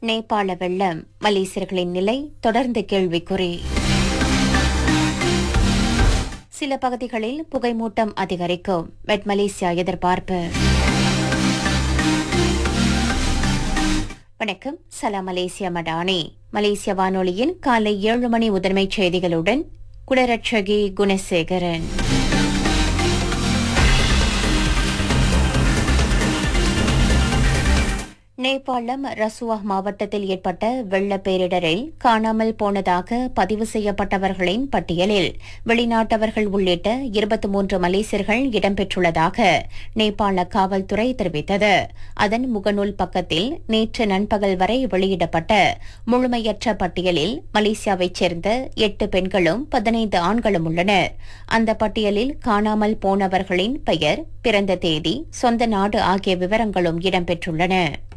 நேபாள வெள்ளம் மலேசியர்களின் நிலை தொடர்ந்து கேள்விக்குறி சில பகுதிகளில் புகைமூட்டம் அதிகரிக்கும் மெட் மலேசியா எதிர்பார்ப்பு வணக்கம் சலாம் மலேசியா மடானி மலேசிய வானொலியின் காலை ஏழு மணி முதன்மைச் செய்திகளுடன் குலரட்சகி குணசேகரன் நேபாளம் ரசுவா மாவட்டத்தில் ஏற்பட்ட வெள்ள பேரிடரில் காணாமல் போனதாக பதிவு செய்யப்பட்டவர்களின் பட்டியலில் வெளிநாட்டவர்கள் உள்ளிட்ட இருபத்தி மூன்று மலேசியர்கள் இடம்பெற்றுள்ளதாக நேபாள காவல்துறை தெரிவித்தது அதன் முகநூல் பக்கத்தில் நேற்று நண்பகல் வரை வெளியிடப்பட்ட முழுமையற்ற பட்டியலில் மலேசியாவைச் சேர்ந்த எட்டு பெண்களும் பதினைந்து ஆண்களும் உள்ளனர் அந்த பட்டியலில் காணாமல் போனவர்களின் பெயர் பிறந்த தேதி சொந்த நாடு ஆகிய விவரங்களும் இடம்பெற்றுள்ளன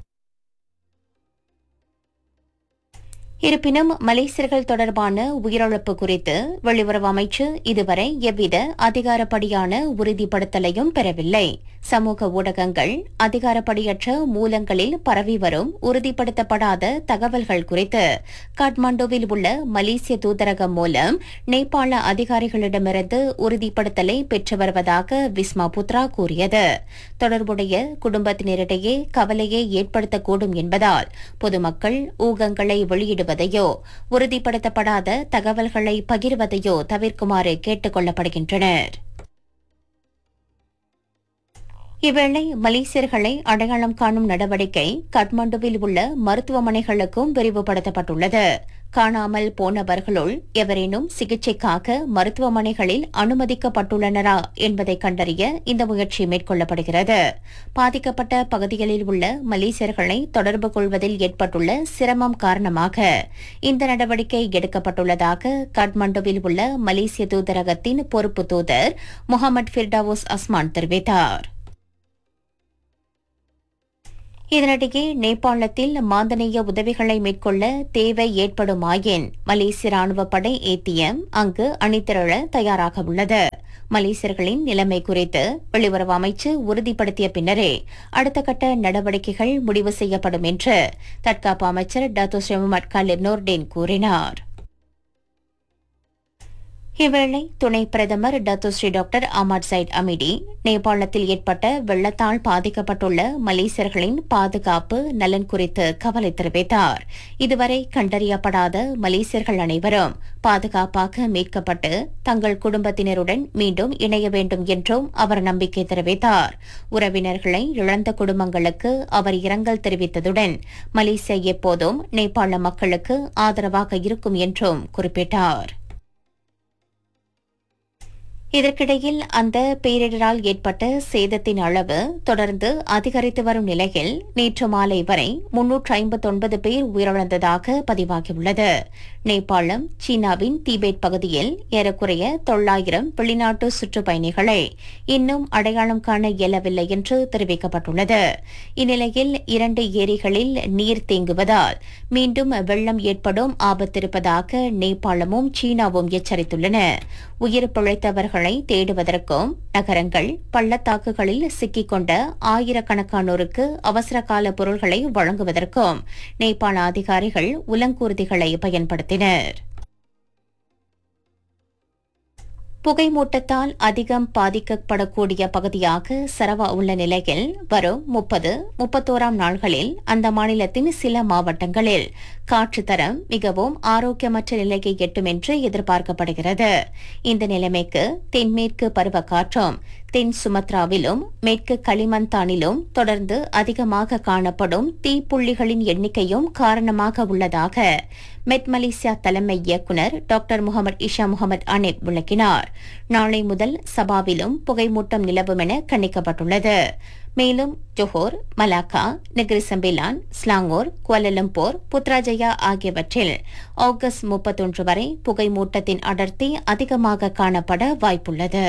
இருப்பினும் மலேசியர்கள் தொடர்பான உயிரிழப்பு குறித்து வெளியுறவு அமைச்சு இதுவரை எவ்வித அதிகாரப்படியான உறுதிப்படுத்தலையும் பெறவில்லை சமூக ஊடகங்கள் அதிகாரப்படியற்ற மூலங்களில் பரவி வரும் உறுதிப்படுத்தப்படாத தகவல்கள் குறித்து காட்மாண்டுவில் உள்ள மலேசிய தூதரகம் மூலம் நேபாள அதிகாரிகளிடமிருந்து உறுதிப்படுத்தலை பெற்று வருவதாக விஸ்மா புத்ரா கூறியது தொடர்புடைய குடும்பத்தினரிடையே கவலையை ஏற்படுத்தக்கூடும் என்பதால் பொதுமக்கள் ஊகங்களை வெளியிடுவதையோ உறுதிப்படுத்தப்படாத தகவல்களை பகிர்வதையோ தவிர்க்குமாறு கேட்டுக் கொள்ளப்படுகின்றனர் இவ்வேளை மலேசியர்களை அடையாளம் காணும் நடவடிக்கை காட்மாண்டுவில் உள்ள மருத்துவமனைகளுக்கும் விரிவுபடுத்தப்பட்டுள்ளது காணாமல் போனவர்களுள் எவரேனும் சிகிச்சைக்காக மருத்துவமனைகளில் அனுமதிக்கப்பட்டுள்ளனரா என்பதை கண்டறிய இந்த முயற்சி மேற்கொள்ளப்படுகிறது பாதிக்கப்பட்ட பகுதிகளில் உள்ள மலேசியர்களை தொடர்பு கொள்வதில் ஏற்பட்டுள்ள சிரமம் காரணமாக இந்த நடவடிக்கை எடுக்கப்பட்டுள்ளதாக காட்மாண்டுவில் உள்ள மலேசிய தூதரகத்தின் பொறுப்பு தூதர் முகமது ஃபிர்டாவோஸ் அஸ்மான் தெரிவித்தார் இதனிடையே நேபாளத்தில் மாந்தநேய உதவிகளை மேற்கொள்ள தேவை ஏற்படுமாயின் மலேசிய ராணுவப்படை ஏடிஎம் அங்கு அணிதிரள தயாராக உள்ளது மலேசியர்களின் நிலைமை குறித்து வெளியுறவு அமைச்சு உறுதிப்படுத்திய பின்னரே அடுத்த கட்ட நடவடிக்கைகள் முடிவு செய்யப்படும் என்று தற்காப்பு அமைச்சர் டாத்தோ ஸ்ரீமுமட் கலிர் நோர்டேன் கூறினார் இவ்வேளை துணை பிரதமர் Datuk Seri doctor Ahmad Zahid Hamidi நேபாளத்தில் ஏற்பட்ட வெள்ளத்தால் பாதிக்கப்பட்டுள்ள மலேசியர்களின் பாதுகாப்பு நலன் குறித்து கவலை தெரிவித்தார் இதுவரை கண்டறியப்படாத மலேசியர்கள் அனைவரும் பாதுகாப்பாக மீட்கப்பட்டு தங்கள் குடும்பத்தினருடன் மீண்டும் இணைய வேண்டும் என்றும் அவர் நம்பிக்கை தெரிவித்தார் உறவினர்களை இழந்த குடும்பங்களுக்கு அவர் இரங்கல் தெரிவித்ததுடன் மலேசியா எப்போதும் நேபாள மக்களுக்கு ஆதரவாக இருக்கும் என்றும் குறிப்பிட்டார் இதற்கிடையில் அந்த பேரிடரால் ஏற்பட்ட சேதத்தின் அளவு தொடர்ந்து அதிகரித்து வரும் நிலையில் நேற்று மாலை வரை முன்னூற்று ஐம்பத்தொன்பது பேர் உயிரிழந்ததாக பதிவாகியுள்ளது நேபாளம் சீனாவின் தீபேட் பகுதியில் ஏறக்குறைய தொள்ளாயிரம் வெளிநாட்டு சுற்றுப்பயணிகளை இன்னும் அடையாளம் காண இயலவில்லை என்று தெரிவிக்கப்பட்டுள்ளது இந்நிலையில் இரண்டு ஏரிகளில் நீர் தேங்குவதால் மீண்டும் வெள்ளம் ஏற்படும் ஆபத்திருப்பதாக நேபாளமும் சீனாவும் எச்சரித்துள்ளன உயிர் பிழைத்தவர்கள் பொருட்களை தேடுவதற்கும் நகரங்கள் பள்ளத்தாக்குகளில் சிக்கிக்கொண்ட ஆயிரக்கணக்கானோருக்கு அவசர கால பொருள்களை வழங்குவதற்கும் நேபாள அதிகாரிகள் உலங்கூர்திகளை பயன்படுத்தினர் புகைமூட்டத்தால் அதிகம் பாதிக்கப்படக்கூடிய பகுதியாக சரவா உள்ள நிலையில் வரும் முப்பது முப்பத்தோராம் நாள்களில் அந்த மாநிலத்தின் சில மாவட்டங்களில் காற்று தரம் மிகவும் ஆரோக்கியமற்ற நிலையை எட்டும் என்று எதிர்பார்க்கப்படுகிறது இந்த நிலைமைக்கு தென்மேற்கு பருவக்காற்றும் தென் சுமத்ராவிலும் மேற்கு களிமந்தானிலும் தொடர்ந்து அதிகமாக காணப்படும் தீப்புள்ளிகளின் எண்ணிக்கையும் காரணமாக உள்ளதாக மெட் மலேசியா தலைமை இயக்குநர் doctor Muhammad Hisham Muhammad Anip விளக்கினார் நாளை முதல் சபாவிலும் புகைமூட்டம் நிலவும் என கணிக்கப்பட்டுள்ளது மேலும் Johor Malacca Negeri Sembilan Selangor Kuala Lumpur Putrajaya ஆகியவற்றில் ஆகஸ்ட் முப்பத்தொன்று வரை புகைமூட்டத்தின் அடர்த்தி அதிகமாக காணப்பட வாய்ப்புள்ளது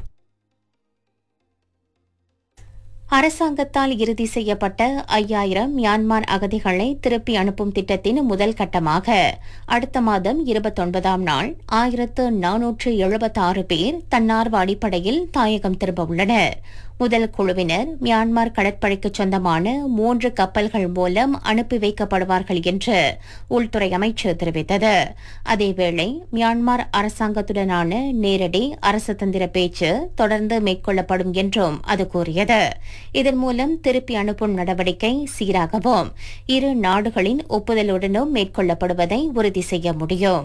அரசாங்கத்தால் இறுதி செய்யப்பட்ட ஐயாயிரம் மியான்மர் அகதிகளை திருப்பி அனுப்பும் திட்டத்தின் முதல் கட்டமாக அடுத்த மாதம் இருபத்தொன்பதாம் நாள் ஆயிரத்து நானூற்று எழுபத்தாறு பேர் தன்னார்வ அடிப்படையில் தாயகம் திரும்ப உள்ளனர் முதல் குழுவினர் மியான்மர் கடற்படைக்கு சொந்தமான மூன்று கப்பல்கள் மூலம் அனுப்பி வைக்கப்படுவார்கள் என்று உள்துறை அமைச்சு தெரிவித்தது அதேவேளை மியான்மர் அரசாங்கத்துடனான நேரடி அரசு தந்திர பேச்சு தொடர்ந்து மேற்கொள்ளப்படும் என்றும் அது கூறியது இதன் மூலம் திருப்பி அனுப்பும் நடவடிக்கை சீராகவும் இரு நாடுகளின் ஒப்புதலுடனும் மேற்கொள்ளப்படுவதை உறுதி செய்ய முடியும்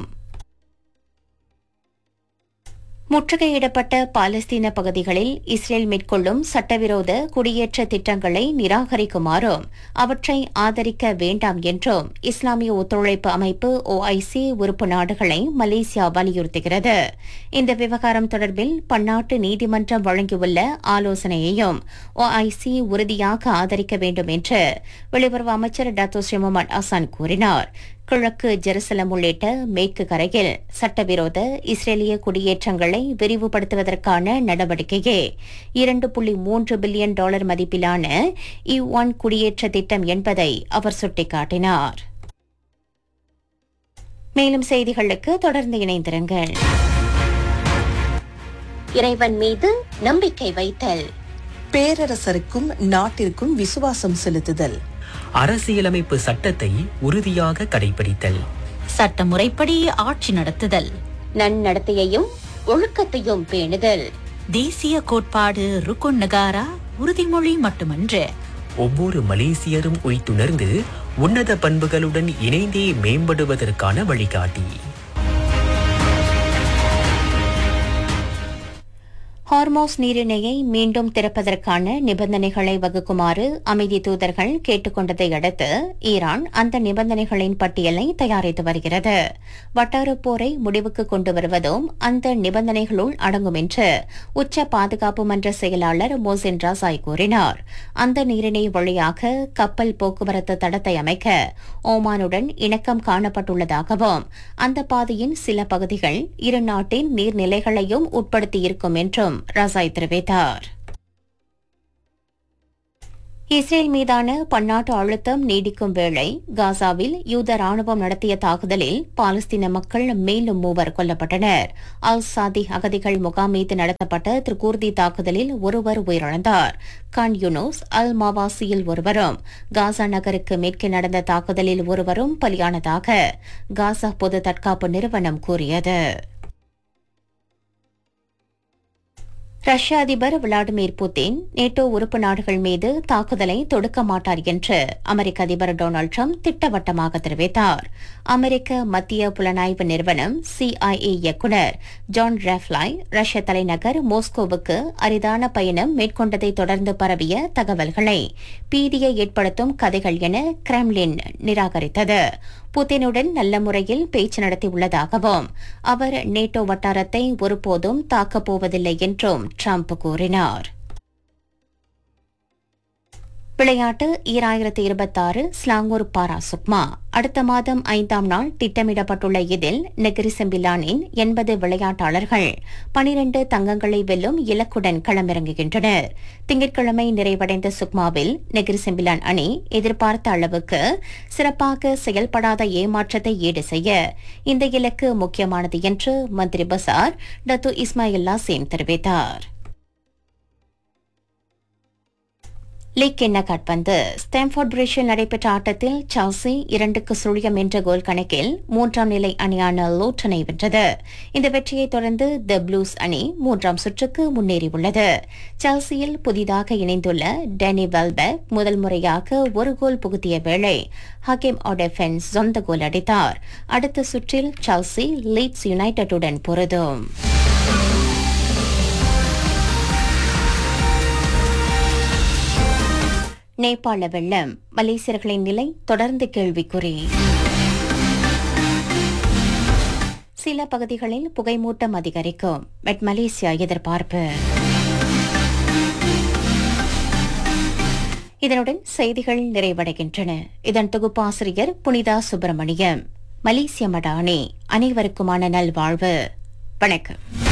முற்றுகையிடப்பட்ட பாலஸ்தீன பகுதிகளில் இஸ்ரேல் மேற்கொள்ளும் சட்டவிரோத குடியேற்ற திட்டங்களை நிராகரிக்குமாறும் அவற்றை ஆதரிக்க வேண்டாம் என்றும் இஸ்லாமிய ஒத்துழைப்பு அமைப்பு ஓஐசி உறுப்பு நாடுகளை மலேசியா வலியுறுத்துகிறது இந்த விவகாரம் தொடர்பில் பன்னாட்டு நீதிமன்றம் வழங்கியுள்ள ஆலோசனையையும் ஓஐசி உறுதியாக ஆதரிக்க வேண்டும் என்று வெளியுறவு அமைச்சர் டாக்டர் ஸ்ரீ முகமது அசான் கூறினார் கிழக்கு ஜெருசலம் உள்ளிட்ட மேற்கு கரையில் சட்டவிரோத இஸ்ரேலிய குடியேற்றங்களை விரிவுபடுத்துவதற்கான நடவடிக்கையே இரண்டு புள்ளி மூன்று பில்லியன் டாலர் மதிப்பிலான இ ஒன் குடியேற்ற திட்டம் என்பதை அவர் சுட்டிக்காட்டினார் மேலும் செய்திகளுக்கு தொடர்ந்து இணைந்திருங்கள் இறைவன் மீது நம்பிக்கை வைத்தல் பேரரசருக்கும் நாட்டிற்கும் விசுவாசம் செலுத்துதல் அரசியலமைப்பு சட்டத்தை உறுதியாக கடைபிடித்தல் சட்டமுறைப்படி ஆட்சி நடத்துதல் நன்னடத்தையையும் ஒழுக்கத்தையும் பேணுதல் தேசிய கோட்பாடு ருக்குன் நகாரா உறுதிமொழி மட்டுமன்று ஒவ்வொரு மலேசியரும் உய்த்துணர்ந்து உன்னத பண்புகளுடன் இணைந்தே மேம்படுவதற்கான வழிகாட்டி ஹார்மோஸ் நீரிணையை மீண்டும் திறப்பதற்கான நிபந்தனைகளை வகுக்குமாறு அமைதி தூதர்கள் கேட்டுக்கொண்டதை அடுத்து ஈரான் அந்த நிபந்தனைகளின் பட்டியலை தயாரித்து வருகிறது வட்டார போரை முடிவுக்கு கொண்டு வருவதும் அந்த நிபந்தனைகளுள் அடங்கும் என்று உச்ச பாதுகாப்பு மன்ற செயலாளர் மோசின் ராசாய் கூறினார் அந்த நீரிணை வழியாக கப்பல் போக்குவரத்து தடத்தை அமைக்க ஓமானுடன் இணக்கம் காணப்பட்டுள்ளதாகவும் அந்த பாதையின் சில பகுதிகள் இரு நாட்டின் நீர்நிலைகளையும் உட்படுத்தியிருக்கும் என்றும் ரசாய் தெரிவித்தார் இஸ்ரேல் மீதான பன்னாட்டு அழுத்தம் நீடிக்கும் வேளை காசாவில் யூத ராணுவம் நடத்திய தாக்குதலில் பாலஸ்தீன மக்கள் மேலும் மூவர் கொல்லப்பட்டனர் அல் சாதி அகதிகள் முகாம் மீது நடத்தப்பட்ட திருக்கூர்தி தாக்குதலில் ஒருவர் உயிரிழந்தார் கான் யுனூஸ் அல் மாவாசியில் ஒருவரும் காசா நகருக்கு மேற்கே நடந்த தாக்குதலில் ஒருவரும் பலியானதாக காசா பொது தற்காப்பு நிறுவனம் கூறியது ரஷ்ய அதிபர் விளாடிமிர் புட்டின் நேட்டோ உறுப்பு நாடுகள் மீது தாக்குதலை தொடுக்க மாட்டார் என்று அமெரிக்க அதிபர் டொனால்டு ட்ரம்ப் திட்டவட்டமாக தெரிவித்தார் அமெரிக்க மத்திய புலனாய்வு நிறுவனம் சிஐஏ இயக்குநர் ஜான் ரெஃப்லாய் ரஷ்ய தலைநகர் மோஸ்கோவுக்கு அரிதான பயணம் மேற்கொண்டதை தொடர்ந்து பரவிய தகவல்களை பீதியை ஏற்படுத்தும் கதைகள் என கிரெம்லின் நிராகரித்தது புதினுடன் நல்ல முறையில் பேச்சு நடத்தியுள்ளதாகவும் அவர் நேட்டோ வட்டாரத்தை ஒருபோதும் தாக்கப் போவதில்லை என்றும் ட்ரம்ப் கூறினார் விளையாட்டு ஈராயிரத்தி இருபத்தாறு ஸ்லாங்கூர் பாரா சுக்மா அடுத்த மாதம் ஐந்தாம் நாள் திட்டமிடப்பட்டுள்ள இதில் நெகிரி செம்பிலானின் எண்பது விளையாட்டாளர்கள் பனிரண்டு தங்கங்களை வெல்லும் இலக்குடன் களமிறங்குகின்றனர் திங்கட்கிழமை நிறைவடைந்த சுக்மாவில் நெகிரி செம்பிலான் அணி எதிர்பார்த்த அளவுக்கு சிறப்பாக செயல்படாத ஏமாற்றத்தை ஈடு செய்ய இந்த இலக்கு முக்கியமானது என்று மந்திரி பசார் டத்து இஸ்மாயில்லா சேம் தெரிவித்தார் லீக் எண்ண காட்பந்து ஸ்டாம்ஃபோர்ட் பிரிட்ஜில் நடைபெற்ற ஆட்டத்தில் சால்சி இரண்டுக்கு சுழியம் என்ற கோல் கணக்கில் மூன்றாம் நிலை அணியான லோட்டனை வென்றது இந்த வெற்றியை தொடர்ந்து த ப்ளூஸ் அணி மூன்றாம் சுற்றுக்கு முன்னேறியுள்ளது சால்சியில் புதிதாக இணைந்துள்ள டெனி வெல்பெக் முதல் முறையாக ஒரு கோல் புகுத்திய வேளை ஹக்கிம் ஆடெஃபென்ஸ் சொந்த கோல் அடித்தார் அடுத்த சுற்றில் சால்சி லீட்ஸ் யுனைடெட்டுடன் பொருதும் நேபாள வெள்ளம் மலேசியர்களின் நிலை தொடர்ந்து கேள்விக்குறி சில பகுதிகளில் புகைமூட்டம் அதிகரிக்கும் மெட் மலேசியா எதிர்பார்ப்பு இதனுடன் செய்திகள் நிறைவடைகின்றன இதன் தொகுப்பாசிரியர் புனிதா சுப்பிரமணியம் மலேசிய மடானி அனைவருக்குமான நல்வாழ்வு வணக்கம்